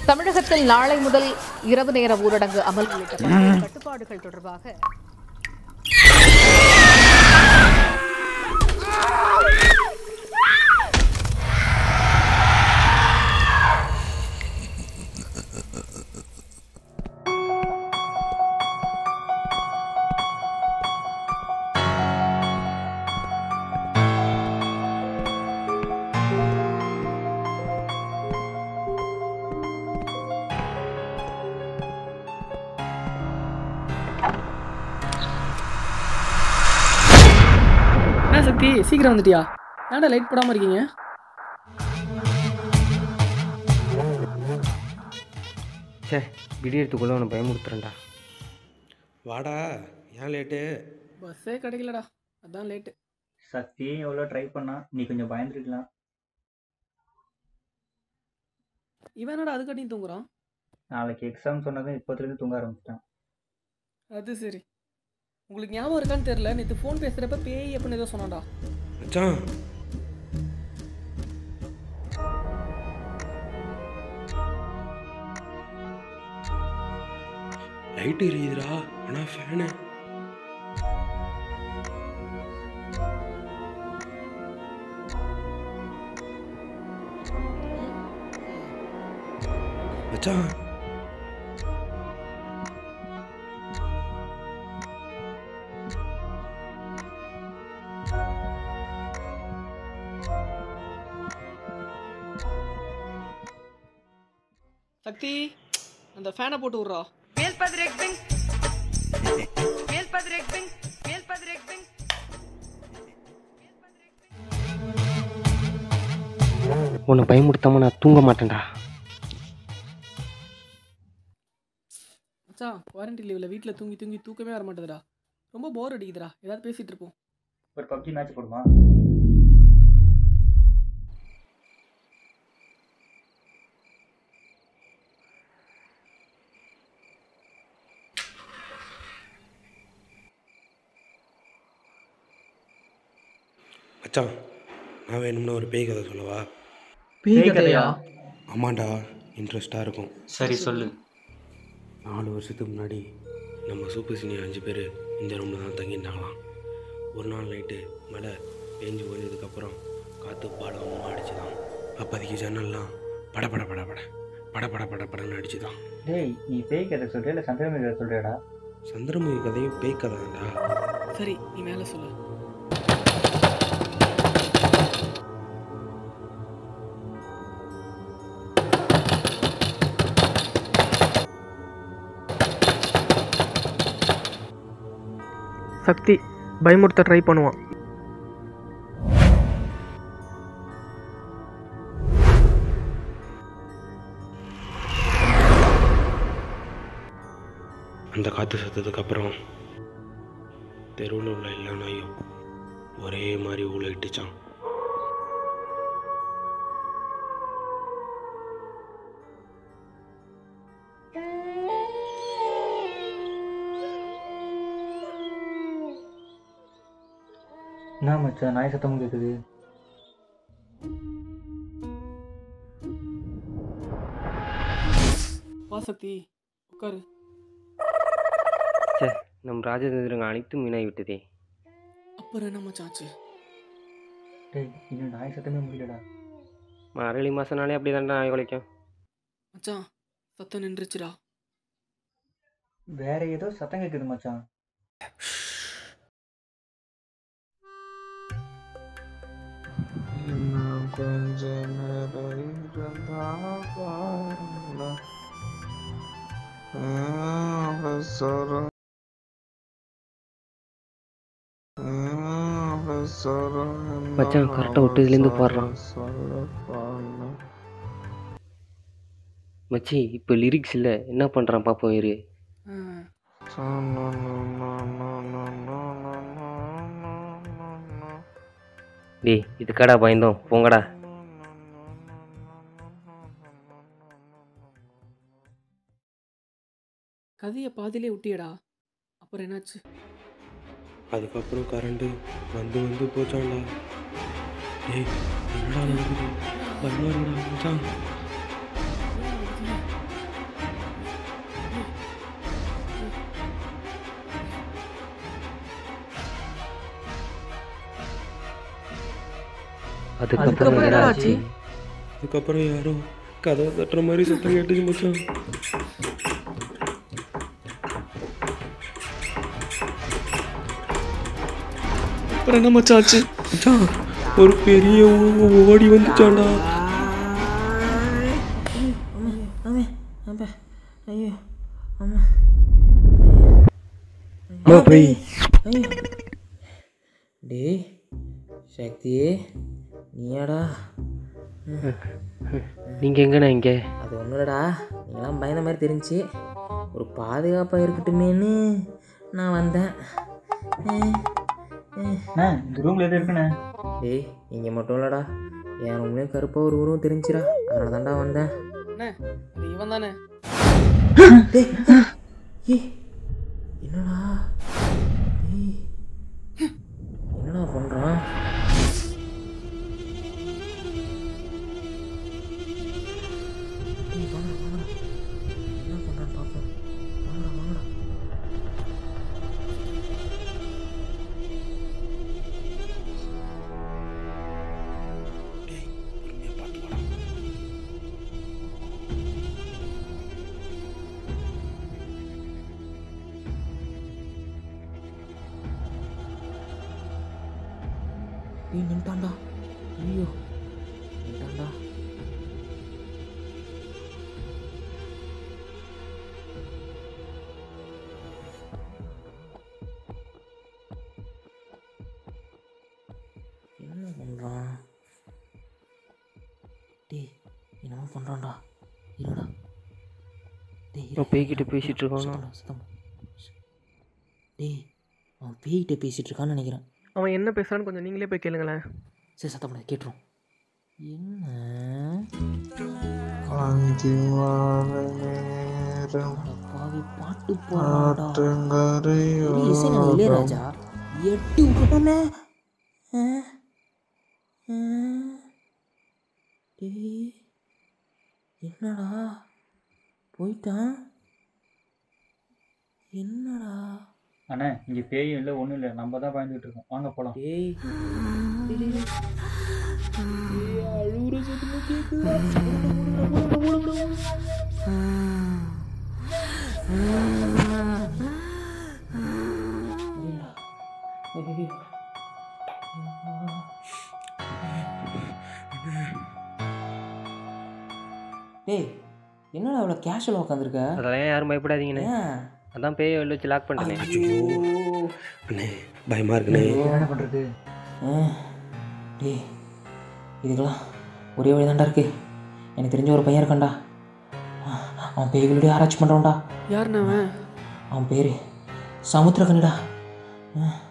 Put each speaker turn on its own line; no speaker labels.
தமிழகத்தில் நாளை முதல் இரவு நேர ஊரடங்கு அமல் உள்ளிட்ட பல்வேறு கட்டுப்பாடுகள் தொடர்பாக
என்ன சக்தி சீக்கிரம் வந்துட்டியா ஏன்டா லைட் போடாமல் இருக்கீங்க
சே விடியறதுக்குள்ளே அவனை பயமுறுத்துறேன்டா
வாடா ஏன் லேட்டு
பஸ்ஸே கிடைக்கலடா அதான் லேட்டு
சக்தியே எவ்வளோ ட்ரை பண்ணா நீ கொஞ்சம் பயந்துருக்கலாம்
இவன் என்னடா அதுக்காட்டியும் தூங்குறான்
நாளைக்கு எக்ஸாம் சொன்னதும் இப்போத்துலேருந்து தூங்க ஆரம்பிச்சிட்டான்
அது சரி உங்களுக்கு ஞாபகம் இருக்கான்னு தெரியல நேற்று ஃபோன் பேசுகிறப்ப பேய் அப்படின்னு ஏதோ சொன்னான்டா
மச்சான் லைட் எரியுதுடா ஆனா ஃபேனு மச்சான்
சக்தி அந்த ஃபேனை போட்டு விட்றா
உன்னை பயமுறுத்தாம நான் தூங்க மாட்டேன்டா
மச்சான் குவாரண்டைன் லீவில் வீட்டில் தூங்கி தூங்கி தூக்கமே வர மாட்டேதுடா ரொம்ப போர் அடிக்குதுடா ஏதாவது பேசிகிட்டு இருப்போம்
ஒரு பப்ஜி மேட்ச் போடுமா
மச்சான் நான் வேணும்னா ஒரு பேய் கதை சொல்லவா
பேய் கதையா
ஆமாண்டா இன்ட்ரெஸ்டாக இருக்கும்
சரி சொல்லு
நாலு வருஷத்துக்கு முன்னாடி நம்ம சூப்பர் சீனியர் அஞ்சு பேர் இந்த ரூமில் தான் தங்கியிருந்தாங்களாம் ஒரு நாள் நைட்டு மழை பேஞ்சு ஓய்ந்ததுக்கப்புறம் காற்று பாடம் அடிச்சுதான் அப்போதைக்கு ஜன்னல்லாம் பட பட பட பட பட பட பட படன்னு அடிச்சுதான்
டேய் நீ பேய் கதை சொல்றியா இல்லை சந்திரமுகி கதை சொல்றியாடா
சந்திரமுகி கதையும் பேய் கதைடா
சரி நீ மேலே சொல்லு
சக்தி பயமுறுத்த ட்ரை பண்ணுவான்
அந்த காற்று சத்தத்துக்கு அப்புறம் தெருவில் உள்ள எல்லா நாயும் ஒரே மாதிரி ஊழிட்டுச்சான்
என்ன மச்சான் நாய் சத்தமும் கேட்குது
வா சக்தி உட்காரு
சே நம் ராஜதந்திரங்க அனைத்தும் வீணாகி விட்டதே
அப்புறம் என்ன மச்சான் ஆச்சு
டேய் இன்னும் நாய் சத்தமே முடியலடா
மரளி மாதம்னாலே அப்படி தான்டா நாய் குலைக்கும்
மச்சான் சத்தம் நின்றுச்சுடா
வேற ஏதோ சத்தம் கேட்குது மச்சான்
மச்சான் கரெக்டாக விட்டதுலேருந்து போடுறான் மச்சி இப்போ லிரிக்ஸ் இல்லை என்ன பண்ணுறான் பார்ப்போம் இரு
ஆ,
டேய் இதுக்காடா பயந்தோம் போங்கடா
கதையை பாதியிலே விட்டியடா அப்புறம் என்னாச்சு
அதுக்கப்புறம் கரண்ட்டு வந்து வந்து போச்சான்டா ஏய் என்னடா நடக்குது பயமா இருக்குடா மச்சான்
அதுக்கப்புறம் என்ன ஆச்சு
அதுக்கப்புறம் யாரோ கதவை தட்டுற மாதிரி சத்தம் கேட்டுச்சு மச்சான் அப்புறம் என்ன மச்சான் ஆச்சு மச்சான் ஒரு பெரிய உருவம் ஓடி வந்துச்சாண்டா அம்மா போய்
டேய் சக்தி நீயாடா
நீங்கள் எங்கண்ணா இங்கே
அது ஒன்றும் இல்லடா நீங்களாம் பயந்த மாதிரி தெரிஞ்சு ஒரு பாதுகாப்பாக இருக்கட்டுமேன்னு நான் வந்தேன் அஹ், அஹ்.
அண்ணா இந்த ரூமில் எது இருக்குண்ணே
டேய் இங்கே மட்டும் இல்லைடா என் ரூம்லேயும் கருப்பாக ஒரு உருவம் தெரிஞ்சிடா அதனால தான்டா வந்தேன்
அண்ணே அது இவன் தானே
டேய் ஏய் என்னடா டேய் என்னடா பண்ணுறான் டேய் வாங்கடா வாங்கடா என்ன பண்ணுறான்னு பார்ப்போம் வாங்கடா வாங்கடா டேய் நின்ட்டான்டா ஐயோ நின்ட்டான்டா என்ன பண்ணுறான் டேய் என்னமோ பண்ணுறான்டா இருடா டேய் இரு.
அவன் பேய்கிட்ட பேசிட்டு இருக்கானா?
சுத்தமா, சுத்தமா. டேய் அவன் பேய்கிட்ட பேசிட்டு இருக்கான்னு நினைக்கிறேன்
அவன் என்ன பேசுகிறான்னு கொஞ்சம் நீங்களே போய் கேளுங்களேன்
சரி சத்தம் பண்ணாத, கேட்டுரும் என்ன அட பாவி பாட்டு போடுறான்டா. பெரிய இசைஞானி இளையராஜா எட்டு விட்டுட்டானே ஆ? ஆ? டேய் என்னடா போயிட்டான் என்னடா
அண்ணா இங்கே பேயும் இல்லை ஒன்றும் இல்லை நம்ம தான் பயந்துகிட்டு இருக்கோம் வாங்க போகலாம்
டேய் டேய், டேய், டேய். ஐயோ. டேய் என்னடா அவ்வளோ கேஷுவலாக உட்காந்துருக்க
அதெல்லாம் ஏன் யாரும் பயப்படாதீங்கண்ணே
ஏன்
அதான் பேயை வெளில வச்சு லாக் பண்ணிட்டேனே
அண்ணே பயமா இருக்குண்ணே
என்ன பண்ணுறது
ஆ, டேய் இதுக்கெல்லாம் ஒரே வழி தான்டா இருக்கு எனக்கு தெரிஞ்ச ஒரு பையன் இருக்கான்டா ஆ, அவன் பேய்களுடைய ஆராய்ச்சி பண்ணுறான்டா
யாருண்ணே அவன்
அவன் பேர் சமுத்திரகனிடா ஆ,